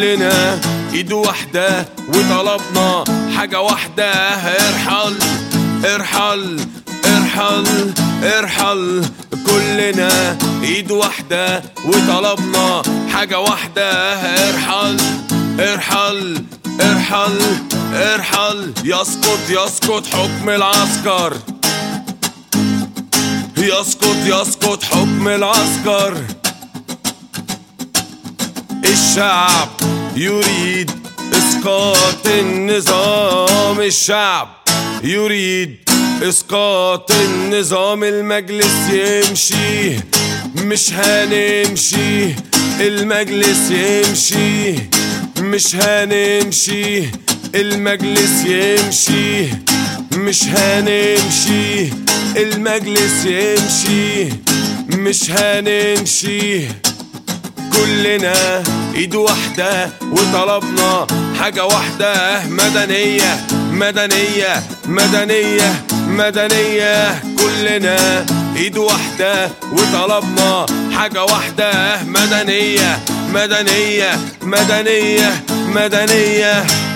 كلنا ايد واحدة وطلبنا حاجة واحدة ارحل ارحل ارحل ارحل كلنا ايد واحدة وطلبنا حاجة واحدة ارحل ارحل ارحل ارحل يسقط يسقط حكم العسكر يسقط يسقط حكم العسكر الشعب يريد اسقاط النظام الشعب يريد اسقاط النظام المجلس يمشي مش هنمشي المجلس يمشي مش هنمشي المجلس يمشي مش هنمشي المجلس يمشي مش هنمشي كلنا ايد واحدة وطلبنا حاجة واحدة مدنية مدنية مدنية مدنية كلنا ايد واحدة وطلبنا حاجة واحدة مدنية مدنية مدنية مدنية